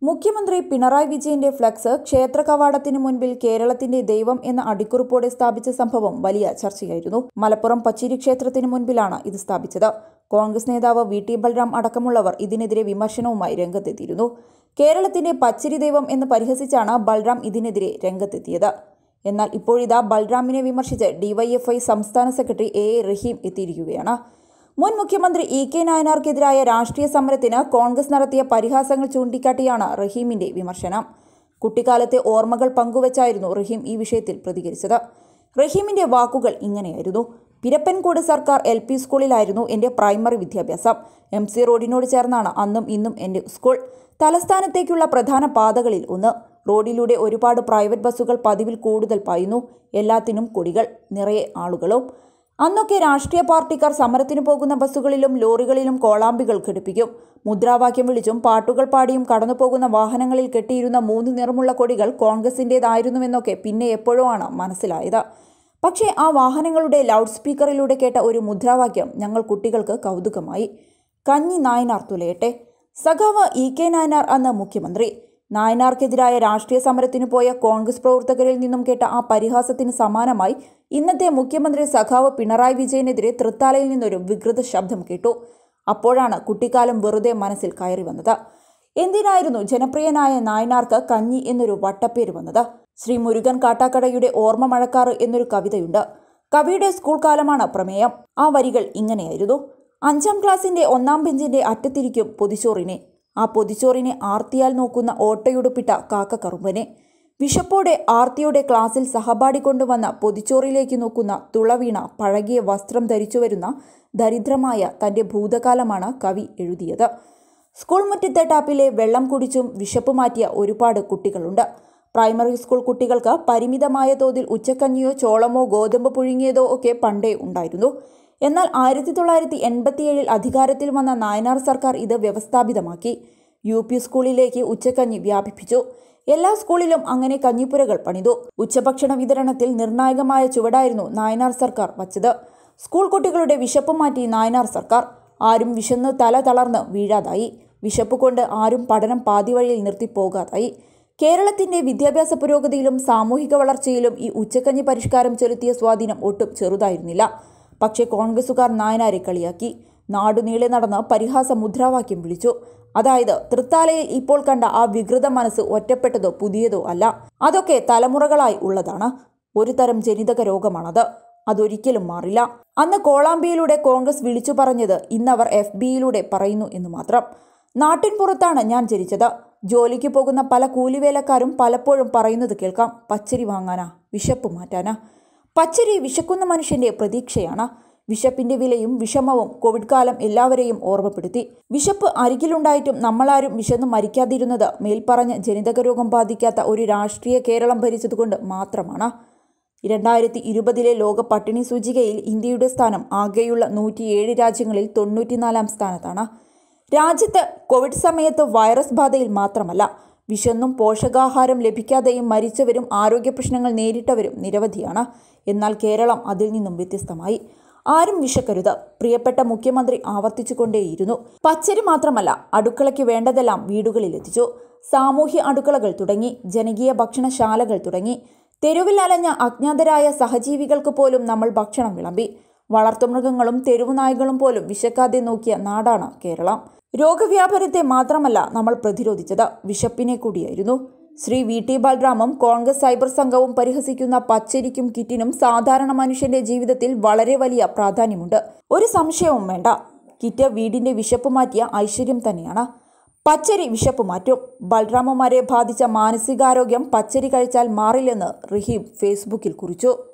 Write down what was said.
മുഖ്യമന്ത്രി പിണറായി വിജയന്റെ ഫ്ലക്സ് ക്ഷേത്ര കവാടത്തിന് മുൻപിൽ കേരളത്തിന്റെ ദൈവം എന്ന അടിക്കുറിപ്പോടെ സ്ഥാപിച്ച സംഭവം വലിയ ചർച്ചയായിരുന്നു മലപ്പുറം പച്ചിരി ക്ഷേത്രത്തിന് മുൻപിലാണ് ഇത് സ്ഥാപിച്ചത് കോൺഗ്രസ് നേതാവ് വി ടി ബൽറാം അടക്കമുള്ളവർ ഇതിനെതിരെ വിമർശനവുമായി രംഗത്തെത്തിയിരുന്നു കേരളത്തിന്റെ പച്ചിരി ദൈവം എന്ന് പരിഹസിച്ചാണ് ബൽറാം ഇതിനെതിരെ രംഗത്തെത്തിയത് എന്നാൽ ഇപ്പോഴിതാ ബൽറാമിനെ വിമർശിച്ച് ഡിവൈഎഫ്ഐ സംസ്ഥാന സെക്രട്ടറി എ എ റഹീം എത്തിയിരിക്കുകയാണ് മുൻ മുഖ്യമന്ത്രി ഇ കെ നായനാർക്കെതിരായ രാഷ്ട്രീയ സമരത്തിന് കോൺഗ്രസ് നടത്തിയ പരിഹാസങ്ങൾ ചൂണ്ടിക്കാട്ടിയാണ് റഹീമിന്റെ വിമർശനം കുട്ടിക്കാലത്തെ ഓർമ്മകൾ പങ്കുവച്ചായിരുന്നു റഹീം ഈ വിഷയത്തിൽ പ്രതികരിച്ചത് റഹീമിന്റെ വാക്കുകൾ ഇങ്ങനെയായിരുന്നു പിരപ്പൻകോട് സർക്കാർ എൽ പി സ്കൂളിലായിരുന്നു എൻ്റെ പ്രൈമറി വിദ്യാഭ്യാസം എം സി റോഡിനോട് ചേർന്നാണ് അന്നും ഇന്നും എൻ്റെ സ്കൂൾ തലസ്ഥാനത്തേക്കുള്ള പ്രധാന പാതകളിൽ ഒന്ന് റോഡിലൂടെ ഒരുപാട് പ്രൈവറ്റ് ബസ്സുകൾ പതിവിൽ കൂടുതൽ പായുന്നു എല്ലാത്തിനും കൊടികൾ നിറയെ ആളുകളും അന്നൊക്കെ രാഷ്ട്രീയ പാർട്ടിക്കാർ സമരത്തിന് പോകുന്ന ബസ്സുകളിലും ലോറികളിലും കോളാമ്പികൾ ഘടിപ്പിക്കും മുദ്രാവാക്യം വിളിച്ചും പാട്ടുകൾ പാടിയും കടന്നു പോകുന്ന വാഹനങ്ങളിൽ കെട്ടിയിരുന്ന മൂന്ന് നിറമുള്ള കൊടികൾ കോൺഗ്രസിൻ്റേതായിരുന്നുവെന്നൊക്കെ പിന്നെ എപ്പോഴോ ആണ് മനസ്സിലായത് പക്ഷേ ആ വാഹനങ്ങളുടെ ലൗഡ് സ്പീക്കറിലൂടെ കേട്ട ഒരു മുദ്രാവാക്യം ഞങ്ങൾ കുട്ടികൾക്ക് കൗതുകമായി കഞ്ഞി നായനാർ തുലയട്ടെ സഖാവ് ഇ കെ നായനാർ അന്ന് മുഖ്യമന്ത്രി നായനാർക്കെതിരായ രാഷ്ട്രീയ സമരത്തിന് പോയ കോൺഗ്രസ് പ്രവർത്തകരിൽ നിന്നും കേട്ട ആ പരിഹാസത്തിന് സമാനമായി ഇന്നത്തെ മുഖ്യമന്ത്രി സഖാവ് പിണറായി വിജയനെതിരെ തൃത്താലയിൽ നിന്നൊരു വികൃത ശബ്ദം കേട്ടു അപ്പോഴാണ് കുട്ടിക്കാലം വെറുതെ മനസ്സിൽ കയറി വന്നത് എന്തിനായിരുന്നു ജനപ്രിയനായ നായനാർക്ക് കഞ്ഞി എന്നൊരു വട്ടപ്പേര് വന്നത് ശ്രീ മുരുകൻ കാട്ടാക്കടയുടെ ഓർമ്മ മഴക്കാറ് എന്നൊരു കവിതയുണ്ട് കവിയുടെ സ്കൂൾ കാലമാണ് പ്രമേയം ആ വരികൾ ഇങ്ങനെയായിരുന്നു അഞ്ചാം ക്ലാസ്സിന്റെ ഒന്നാം ബെഞ്ചിന്റെ അറ്റത്തിരിക്കും പൊതിച്ചോറിനെ ആ പൊതിച്ചോറിനെ ആർത്തിയാൽ നോക്കുന്ന ഓട്ടയുടുപ്പിട്ട കാക്കക്കറുമ്പനെ വിശപ്പോടെ ആർത്തിയുടെ ക്ലാസ്സിൽ സഹപാഠി കൊണ്ടുവന്ന പൊതിച്ചോറിലേക്ക് നോക്കുന്ന തുളവീണ പഴകിയ വസ്ത്രം ധരിച്ചു വരുന്ന ദരിദ്രമായ തന്റെ ഭൂതകാലമാണ് കവി എഴുതിയത് സ്കൂൾ മുറ്റത്തെ ടാപ്പിലെ വെള്ളം കുടിച്ചും വിശപ്പ് മാറ്റിയ ഒരുപാട് കുട്ടികളുണ്ട് പ്രൈമറി സ്കൂൾ കുട്ടികൾക്ക് പരിമിതമായ തോതിൽ ഉച്ചക്കഞ്ഞിയോ ചോളമോ ഗോതമ്പ് പുഴുങ്ങിയതോ ഒക്കെ പണ്ടേ ഉണ്ടായിരുന്നു എന്നാൽ ആയിരത്തി തൊള്ളായിരത്തി എൺപത്തിയേഴിൽ അധികാരത്തിൽ വന്ന നായനാർ സർക്കാർ ഇത് വ്യവസ്ഥാപിതമാക്കി യു പി സ്കൂളിലേക്ക് ഉച്ചക്കഞ്ഞി വ്യാപിപ്പിച്ചു എല്ലാ സ്കൂളിലും അങ്ങനെ കഞ്ഞിപ്പുരകൾ പണിതു ഉച്ചഭക്ഷണ വിതരണത്തിൽ നിർണായകമായ ചുവടായിരുന്നു നായനാർ സർക്കാർ വച്ചത് സ്കൂൾ കുട്ടികളുടെ വിശപ്പ് മാറ്റി നായനാർ സർക്കാർ ആരും വിശന്ന് തല തളർന്ന് വീഴാതായി വിശപ്പ് കൊണ്ട് ആരും പഠനം പാതിവഴിയിൽ നിർത്തി പോകാതായി കേരളത്തിന്റെ വിദ്യാഭ്യാസ പുരോഗതിയിലും സാമൂഹിക വളർച്ചയിലും ഈ ഉച്ചക്കഞ്ഞി പരിഷ്കാരം ചെലുത്തിയ സ്വാധീനം ഒട്ടും ചെറുതായിരുന്നില്ല പക്ഷേ കോൺഗ്രസുകാർ നായനാരെ കളിയാക്കി നാടുനീളെ നടന്ന് പരിഹാസ മുദ്രാവാക്യം വിളിച്ചു അതായത് തൃത്താലയിൽ ഇപ്പോൾ കണ്ട ആ വികൃത മനസ്സ് ഒറ്റപ്പെട്ടതോ പുതിയതോ അല്ല അതൊക്കെ തലമുറകളായി ഉള്ളതാണ് ഒരു തരം ജനിതക രോഗമാണത് അതൊരിക്കലും മാറില്ല അന്ന് കോളാമ്പിയിലൂടെ കോൺഗ്രസ് വിളിച്ചു പറഞ്ഞത് ഇന്നവർ എഫ് ബിയിലൂടെ പറയുന്നു എന്ന് മാത്രം നാട്ടിൻ പുറത്താണ് ഞാൻ ജനിച്ചത് ജോലിക്ക് പോകുന്ന പല കൂലിവേലക്കാരും പലപ്പോഴും പറയുന്നത് കേൾക്കാം പച്ചരി വാങ്ങാനാ വിശപ്പ് മാറ്റാനാ പച്ചരി വിശക്കുന്ന മനുഷ്യന്റെ പ്രതീക്ഷയാണ് വിശപ്പിന്റെ വിലയും വിഷമവും കോവിഡ് കാലം എല്ലാവരെയും ഓർമ്മപ്പെടുത്തി വിശപ്പ് അരികിലുണ്ടായിട്ടും നമ്മളാരും വിശന്നു മരിക്കാതിരുന്നത് മേൽപ്പറഞ്ഞ ജനിതക രോഗം ബാധിക്കാത്ത ഒരു രാഷ്ട്രീയ കേരളം ഭരിച്ചതുകൊണ്ട് മാത്രമാണ് രണ്ടായിരത്തി ഇരുപതിലെ ലോക പട്ടിണി സൂചികയിൽ ഇന്ത്യയുടെ സ്ഥാനം ആകെയുള്ള നൂറ്റിയേഴ് രാജ്യങ്ങളിൽ തൊണ്ണൂറ്റിനാലാം സ്ഥാനത്താണ് രാജ്യത്ത് കോവിഡ് സമയത്ത് വൈറസ് ബാധയിൽ മാത്രമല്ല വിശന്നും പോഷകാഹാരം ലഭിക്കാതെയും മരിച്ചവരും ആരോഗ്യ പ്രശ്നങ്ങൾ നേരിട്ടവരും നിരവധിയാണ് എന്നാൽ കേരളം അതിൽ നിന്നും വ്യത്യസ്തമായി ആരും വിശക്കരുത് പ്രിയപ്പെട്ട മുഖ്യമന്ത്രി ആവർത്തിച്ചുകൊണ്ടേയിരുന്നു പച്ചരി മാത്രമല്ല അടുക്കളയ്ക്ക് വേണ്ടതെല്ലാം വീടുകളിലെത്തിച്ചു സാമൂഹ്യ അടുക്കളകൾ തുടങ്ങി ജനകീയ ഭക്ഷണശാലകൾ തുടങ്ങി തെരുവിൽ അലഞ്ഞ അജ്ഞാതരായ സഹജീവികൾക്ക് പോലും നമ്മൾ ഭക്ഷണം വിളമ്പി വളർത്തുമൃഗങ്ങളും തെരുവുനായ്കളും പോലും വിശക്കാതെ നോക്കിയ നാടാണ് കേരളം രോഗവ്യാപനത്തെ മാത്രമല്ല നമ്മൾ പ്രതിരോധിച്ചത് വിശപ്പിനെ കൂടിയായിരുന്നു ശ്രീ വി ടി ബാലറാമും കോൺഗ്രസ് സൈബർ സംഘവും പരിഹസിക്കുന്ന പച്ചരിക്കും കിറ്റിനും സാധാരണ മനുഷ്യന്റെ ജീവിതത്തിൽ വളരെ വലിയ പ്രാധാന്യമുണ്ട് ഒരു സംശയവും വേണ്ട കിറ്റ് വീടിന്റെ വിശപ്പ് മാറ്റിയ ഐശ്വര്യം തന്നെയാണ് പച്ചരി വിശപ്പ് മാറ്റും ബൽറാമുമാരെ ബാധിച്ച മാനസികാരോഗ്യം പച്ചരി കഴിച്ചാൽ മാറില്ലെന്ന് റഹീം ഫേസ്ബുക്കിൽ കുറിച്ചു